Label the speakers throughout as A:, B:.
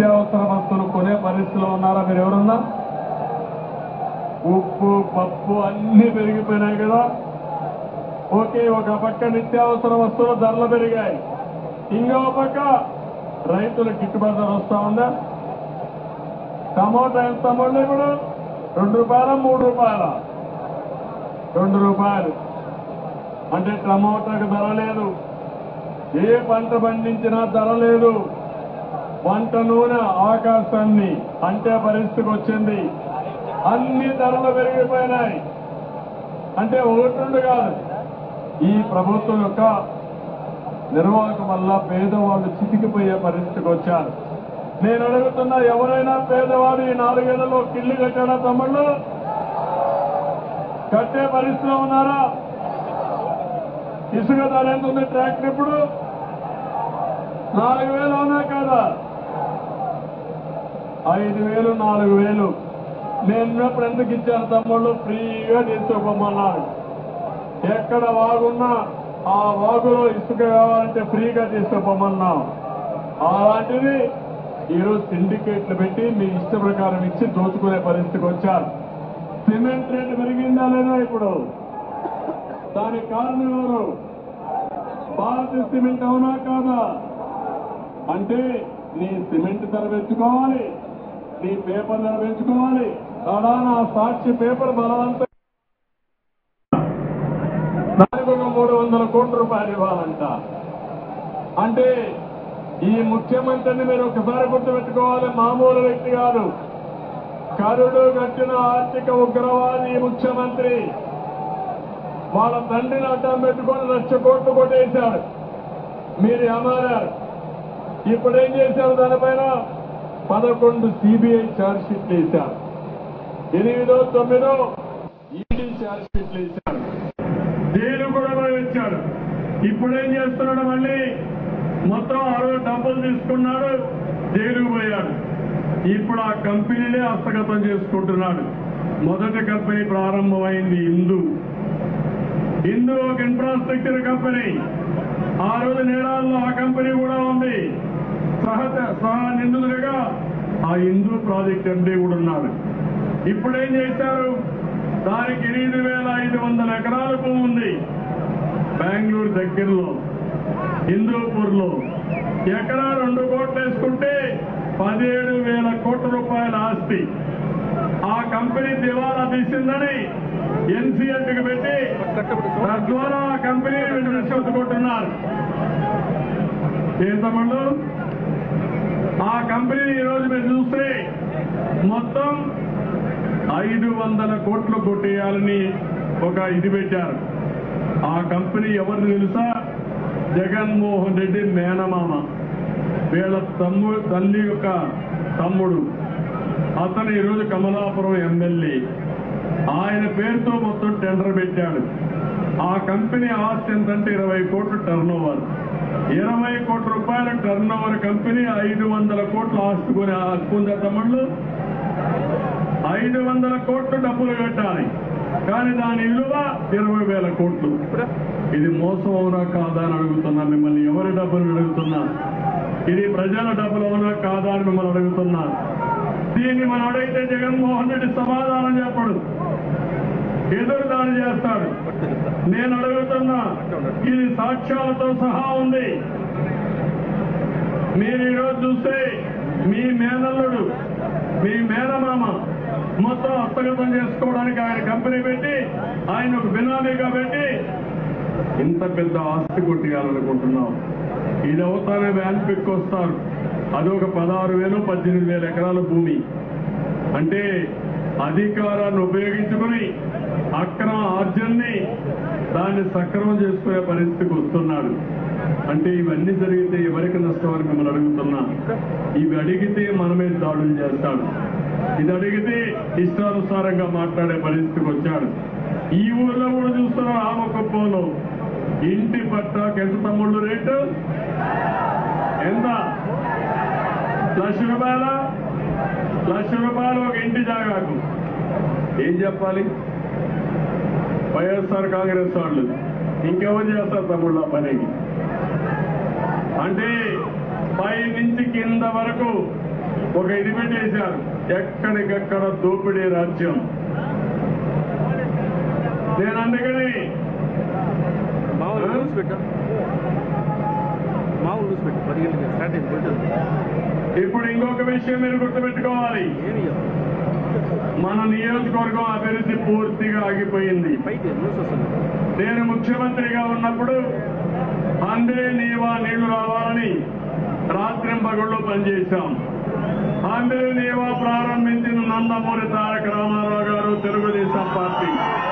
A: నిత్యావసర వస్తువులు కొనే పరిస్థితిలో ఉన్నారా మీరు ఎవరున్నా ఉప్పు పప్పు అన్ని పెరిగిపోయినాయి కదా ఓకే ఒక పక్క నిత్యావసర వస్తువుల ధరలు పెరిగాయి ఇంకో పక్క రైతుల గిట్టుబాటు ధర వస్తా ఉందా టమోటా ఎంత అమ్మండి ఇప్పుడు రెండు రూపాయల మూడు రూపాయల రెండు రూపాయలు అంటే టమోటాకు ధర లేదు ఏ పంట పండించినా ధర లేదు వంట నూనె ఆకాశాన్ని అంటే పరిస్థితికి వచ్చింది అన్ని ధరలు పెరిగిపోయినాయి అంటే ఒకటి రెండు కాదు ఈ ప్రభుత్వం యొక్క నిర్వాహకం వల్ల పేదవాళ్ళు చితికిపోయే పరిస్థితికి వచ్చారు నేను అడుగుతున్నా ఎవరైనా పేదవాడు ఈ నాలుగేళ్లలో కిల్లు కట్టాడా తమ్ముళ్ళు కట్టే పరిస్థితిలో ఉన్నారా ఇసుక ధర ఎంత ఉంది ట్రాక్టర్ ఇప్పుడు నాలుగు వేలు అవునా కాదా ఐదు వేలు నాలుగు వేలు నేను ఉన్నప్పుడు ఎందుకు ఇచ్చాను తమ్ముళ్ళు ఫ్రీగా తీసుకోమన్నారు ఎక్కడ వాగున్నా ఆ వాగులో ఇసుక కావాలంటే ఫ్రీగా తీసుకోమన్నాం అలాంటిది ఈరోజు సిండికేట్లు పెట్టి మీ ఇష్ట ప్రకారం ఇచ్చి దోచుకునే పరిస్థితికి వచ్చారు సిమెంట్ రేటు పెరిగిందా లేదా ఇప్పుడు దానికి కారణం ఎవరు భారతీయ సిమెంట్ అవునా కాదా అంటే నీ సిమెంట్ ధర పెంచుకోవాలి నీ పేపర్ ధర పెంచుకోవాలి అలా నా సాక్షి పేపర్ బలవంతం దానికి ఒక మూడు వందల కోట్ల రూపాయలు ఇవ్వాలంట అంటే ఈ ముఖ్యమంత్రిని మీరు ఒకసారి గుర్తుపెట్టుకోవాలి మామూలు వ్యక్తి కాదు కరుడు కట్టిన ఆర్థిక ఉగ్రవాది ఈ ముఖ్యమంత్రి వాళ్ళ తండ్రిని అడ్డం పెట్టుకొని లక్ష కోట్లు కొట్టేశాడు మీరు ఏమారారు ఇప్పుడు ఏం చేశారు దానిపైన పదకొండు సిబిఐ ఛార్జ్ షీట్లు వేశారు ఎనిమిదో తొమ్మిదో ఈడీ ఛార్జ్ షీట్లు వేశారు జైలు కూడా మనం ఇచ్చాడు ఇప్పుడు ఏం చేస్తున్నాడు మళ్ళీ మొత్తం అరవై డబ్బులు తీసుకున్నాడు జైలుకు పోయాడు ఇప్పుడు ఆ కంపెనీనే హస్తగతం చేసుకుంటున్నాడు మొదటి కంపెనీ ప్రారంభమైంది హిందూ హిందూ ఒక ఇన్ఫ్రాస్ట్రక్చర్ కంపెనీ ఆ రోజు నేరాల్లో ఆ కంపెనీ కూడా ఉంది సహజ సహ నిందితుడిగా ఆ హిందూ ప్రాజెక్ట్ ఎండీ కూడా ఉన్నాడు ఇప్పుడు ఏం చేశారు దానికి ఎనిమిది వేల ఐదు వందల ఎకరాల భూమి ఉంది బెంగళూరు దగ్గరలో హిందూపూర్ లో ఎకరా రెండు కోట్లు వేసుకుంటే పదిహేడు వేల కోట్ల రూపాయల ఆస్తి ఆ కంపెనీ దివాలా తీసిందని ఎన్సీఎల్కి పెట్టి తద్వారా ఆ కంపెనీ నిశ్వసించుకుంటున్నారు ఏం తమ్ముళ్ళు ఆ కంపెనీ ఈరోజు మీరు చూస్తే మొత్తం ఐదు వందల కోట్లు కొట్టేయాలని ఒక ఇది పెట్టారు ఆ కంపెనీ ఎవరిని తెలుసా జగన్మోహన్ రెడ్డి మేనమామ వీళ్ళ తమ్ముడు తల్లి యొక్క తమ్ముడు అతను ఈరోజు కమలాపురం ఎమ్మెల్యే ఆయన పేరుతో మొత్తం టెండర్ పెట్టాడు ఆ కంపెనీ ఆస్తి ఎంతంటే ఇరవై కోట్ల టర్న్ ఓవర్ ఇరవై కోట్ల రూపాయల టర్న్ ఓవర్ కంపెనీ ఐదు వందల కోట్ల ఆస్తి కొని హక్కు ఉందా తమ్ముళ్ళు ఐదు వందల కోట్లు డబ్బులు కట్టాలి కానీ దాని విలువ ఇరవై వేల కోట్లు ఇది మోసం అవునా కాదా అని అడుగుతున్నా మిమ్మల్ని ఎవరి డబ్బులు అడుగుతున్నా ఇది ప్రజల డబ్బులు అవునా కాదా అని మిమ్మల్ని అడుగుతున్నా దీన్ని మనం అడిగితే జగన్మోహన్ రెడ్డి సమాధానం చెప్పడు ఎదురు దాడి చేస్తాడు నేను అడుగుతున్నా ఇది సాక్ష్యాలతో సహా ఉంది మీరు ఈరోజు చూస్తే మీ మేనల్లుడు మీ మేనమామ మొత్తం హస్తగతం చేసుకోవడానికి ఆయన కంపెనీ పెట్టి ఆయన ఒక బినామీగా పెట్టి ఇంత పెద్ద ఆస్తి కొట్టేయాలనుకుంటున్నాం ఇది అవుతానే వ్యాన్ వస్తారు అది ఒక పదహారు వేలు పద్దెనిమిది వేల ఎకరాల భూమి అంటే అధికారాన్ని ఉపయోగించుకుని అక్రమ ఆర్జన్ని దాన్ని సక్రమం చేసుకునే పరిస్థితికి వస్తున్నాడు అంటే ఇవన్నీ జరిగితే ఎవరికి నష్టం అని మిమ్మల్ని అడుగుతున్నా ఇవి అడిగితే మనమే దాడులు చేస్తాడు ఇది అడిగితే ఇష్టానుసారంగా మాట్లాడే పరిస్థితికి వచ్చాడు ఈ ఊర్లో కూడా చూస్తున్నారు ఆమకుప్పంలో ఇంటి పట్టాకి ఎంత తమ్ముళ్ళు రేటు ఎంత లక్ష రూపాయల లక్ష రూపాయలు ఒక ఇంటి జాగాకు ఏం చెప్పాలి వైఎస్ఆర్ కాంగ్రెస్ వాళ్ళు ఇంకెవరు చేస్తారు తమ్ముళ్ళ పనికి అంటే పై నుంచి కింద వరకు ఒక ఇది పెట్టేశారు ఎక్కడికెక్కడ దోపిడీ రాజ్యం నేను అందుకని
B: మామూలు న్యూస్ పెట్టు మామూలు న్యూస్ పెట్టు పది గంటలకి స్టార్ట్ అయింది పెట్టు
A: ఇప్పుడు ఇంకొక విషయం మీరు గుర్తుపెట్టుకోవాలి
B: ఏమి ఇవ్వదు.
A: మన నియోజకవర్గం అభివృద్ధి పూర్తిగా ఆగిపోయింది
B: పైకి న్యూస్ వస్తుంది
A: నేను ముఖ్యమంత్రిగా ఉన్నప్పుడు అందే నీవా నీళ్లు రావాలని రాత్రింపగళ్ళు పనిచేశాం అందే నీవా ప్రారంభించిన నందమూరి తారక రామారావు గారు తెలుగుదేశం పార్టీ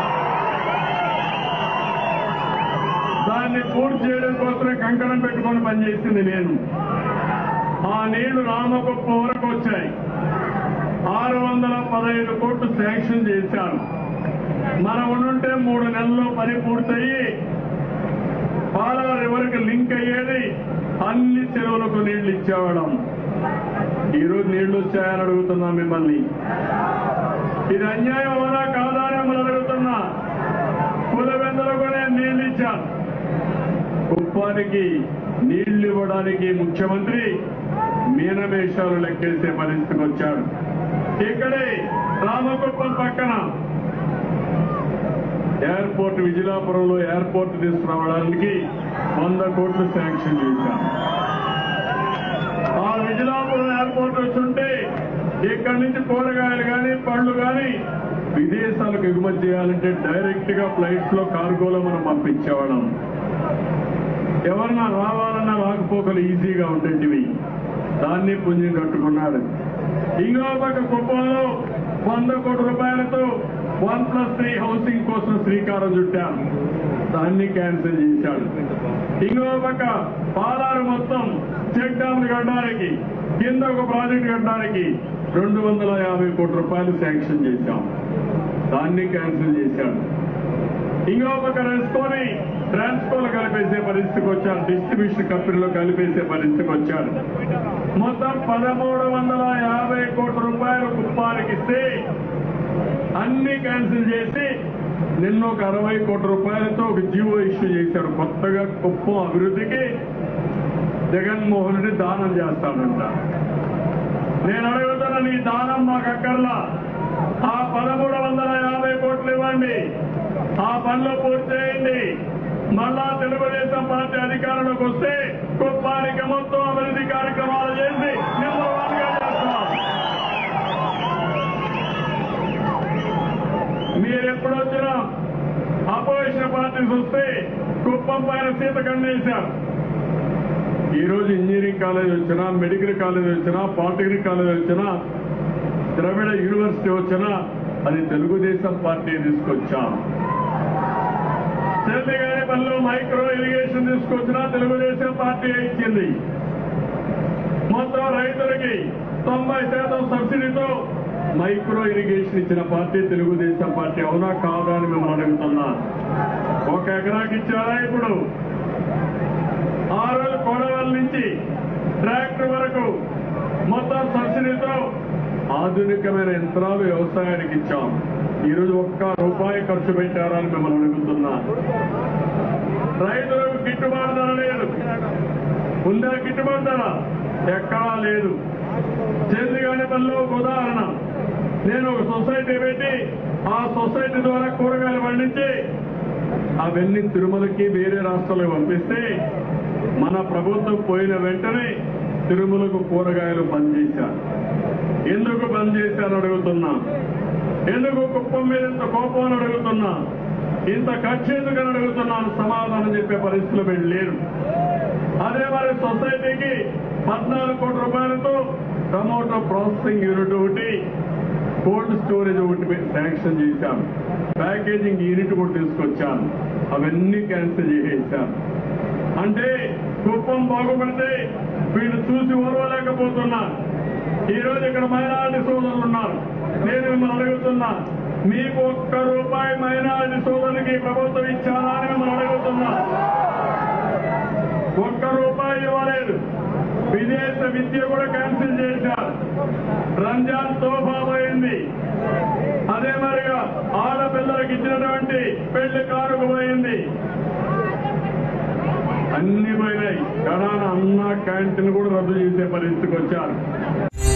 A: దాన్ని పూర్తి చేయడం కోసమే కంకణం పెట్టుకొని పనిచేసింది నేను ఆ నీళ్లు రామగొప్ప వరకు వచ్చాయి ఆరు వందల పదహైదు కోట్లు శాంక్షన్ చేశారు మనం ఉండుంటే మూడు నెలల్లో పని పూర్తయి పాలా రివర్కి లింక్ అయ్యేది అన్ని చెరువులకు నీళ్లు ఇచ్చేవాళ్ళం ఈరోజు నీళ్లు వచ్చాయని అడుగుతున్నా మిమ్మల్ని ఇది అన్యాయం అవునా కాదా అని మిమ్మల్ని అడుగుతున్నా పులవెందులకు నేను నీళ్లు ఇచ్చాను కుప్పానికి నీళ్లు ఇవ్వడానికి ముఖ్యమంత్రి మీనమేషాలు లెక్కేసే పరిస్థితికి వచ్చాడు ఇక్కడే రామకుప్పం పక్కన ఎయిర్పోర్ట్ విజిలాపురంలో ఎయిర్పోర్ట్ తీసుకురావడానికి వంద కోట్లు శాంక్షన్ చేశాం ఆ విజిలాపురం ఎయిర్పోర్ట్ వచ్చుంటే ఇక్కడి నుంచి కూరగాయలు కానీ పళ్ళు కానీ విదేశాలకు ఎగుమతి చేయాలంటే డైరెక్ట్ గా ఫ్లైట్స్ లో కార్గోలో మనం పంపించేవాళ్ళం ఎవరన్నా రావాలన్నా రాకపోకలు ఈజీగా ఉండేటివి దాన్ని పుణ్యం కట్టుకున్నాడు ఇంకో పక్క కుప్పంలో వంద కోట్ల రూపాయలతో వన్ ప్లస్ త్రీ హౌసింగ్ కోసం శ్రీకారం చుట్టాం దాన్ని క్యాన్సిల్ చేశాడు ఇంకో పక్క పాలారు మొత్తం చెక్ డ్యామ్లు కట్టడానికి కింద ఒక ప్రాజెక్ట్ కట్టడానికి రెండు వందల యాభై కోట్ల రూపాయలు శాంక్షన్ చేశాం దాన్ని క్యాన్సిల్ చేశాడు ఇంకో పక్క రెస్కోని ట్రాన్స్కోలో కలిపేసే పరిస్థితికి వచ్చారు డిస్ట్రిబ్యూషన్ కంపెనీలో కలిపేసే పరిస్థితికి వచ్చారు మొత్తం పదమూడు వందల యాభై కోట్ల రూపాయలు కుప్పానికి ఇస్తే అన్ని క్యాన్సిల్ చేసి నిన్న ఒక అరవై కోట్ల రూపాయలతో ఒక జీవో ఇష్యూ చేశారు కొత్తగా కుప్పం అభివృద్ధికి జగన్మోహన్ రెడ్డి దానం చేస్తాడంట నేను అడుగుతున్న నీ దానం మాకు అక్కర్లా ఆ పదమూడు వందల యాభై కోట్లు ఇవ్వండి ఆ పనులు పూర్తి చేయండి మళ్ళా తెలుగుదేశం పార్టీ అధికారంలోకి వస్తే కుప్పానికి మొత్తం అభివృద్ధి కార్యక్రమాలు చేసి నెంబర్ వన్ గా చేస్తాం మీరెప్పుడు వచ్చినా అపోజిషన్ పార్టీస్ వస్తే కుప్పం పైన సీత కన్నేశారు ఈ రోజు ఇంజనీరింగ్ కాలేజ్ వచ్చినా మెడికల్ కాలేజ్ వచ్చినా పాలిటెక్నిక్ కాలేజ్ వచ్చినా ద్రవిడ యూనివర్సిటీ వచ్చినా అది తెలుగుదేశం పార్టీ తీసుకొచ్చాం చెల్లిగాని పనిలో మైక్రో ఇరిగేషన్ తీసుకొచ్చినా తెలుగుదేశం పార్టీ ఇచ్చింది మొత్తం రైతులకి తొంభై శాతం సబ్సిడీతో మైక్రో ఇరిగేషన్ ఇచ్చిన పార్టీ తెలుగుదేశం పార్టీ అవునా కాదా అని మిమ్మల్ని అడుగుతున్నా ఒక ఎకరాకి ఇచ్చారా ఇప్పుడు ఆరు కొడవల నుంచి ట్రాక్టర్ వరకు మొత్తం సబ్సిడీతో ఆధునికమైన యంత్రాలు వ్యవసాయానికి ఇచ్చాం ఈరోజు ఒక్క రూపాయి ఖర్చు పెట్టారా అని మిమ్మల్ని అడుగుతున్నా రైతులకు గిట్టుబాటు ధర లేదు ఉందా గిట్టుబాటు ధర ఎక్కడా లేదు చేతిగాని పనిలో ఒక ఉదాహరణ నేను ఒక సొసైటీ పెట్టి ఆ సొసైటీ ద్వారా కూరగాయలు పండించి అవన్నీ తిరుమలకి వేరే రాష్ట్రాలకు పంపిస్తే మన ప్రభుత్వం పోయిన వెంటనే తిరుమలకు కూరగాయలు బంద్ చేశారు ఎందుకు బంద్ చేశారు అడుగుతున్నా ఎందుకు కుప్పం మీద ఇంత కోపం అని అడుగుతున్నా ఇంత ఖర్చు ఎందుకని అడుగుతున్నాను సమాధానం చెప్పే పరిస్థితులు వీళ్ళు లేరు అదే మరి సొసైటీకి పద్నాలుగు కోట్ల రూపాయలతో టమోటో ప్రాసెసింగ్ యూనిట్ ఒకటి కోల్డ్ స్టోరేజ్ ఒకటి శాంక్షన్ చేశాం ప్యాకేజింగ్ యూనిట్ కూడా తీసుకొచ్చాను అవన్నీ క్యాన్సిల్ చేసేసాను అంటే కుప్పం బాగుపడితే వీళ్ళు చూసి ఓర్వలేకపోతున్నారు ఈ రోజు ఇక్కడ మైనారిటీ సోదరులు ఉన్నారు నేను మిమ్మల్ని అడుగుతున్నా మీకు ఒక్క రూపాయి మైనారిటీ సోదరులకి ప్రభుత్వం ఇచ్చారా అని మిమ్మల్ని అడుగుతున్నా ఒక్క రూపాయి ఇవ్వలేదు విదేశ విద్య కూడా క్యాన్సిల్ చేశారు రంజాన్ తోఫా పోయింది అదే మరిగా ఆడపిల్లలకు ఇచ్చినటువంటి పెళ్లి కారుకు పోయింది అన్ని పోయినాయి కడాన అన్న క్యాంటీన్ కూడా రద్దు చేసే పరిస్థితికి వచ్చారు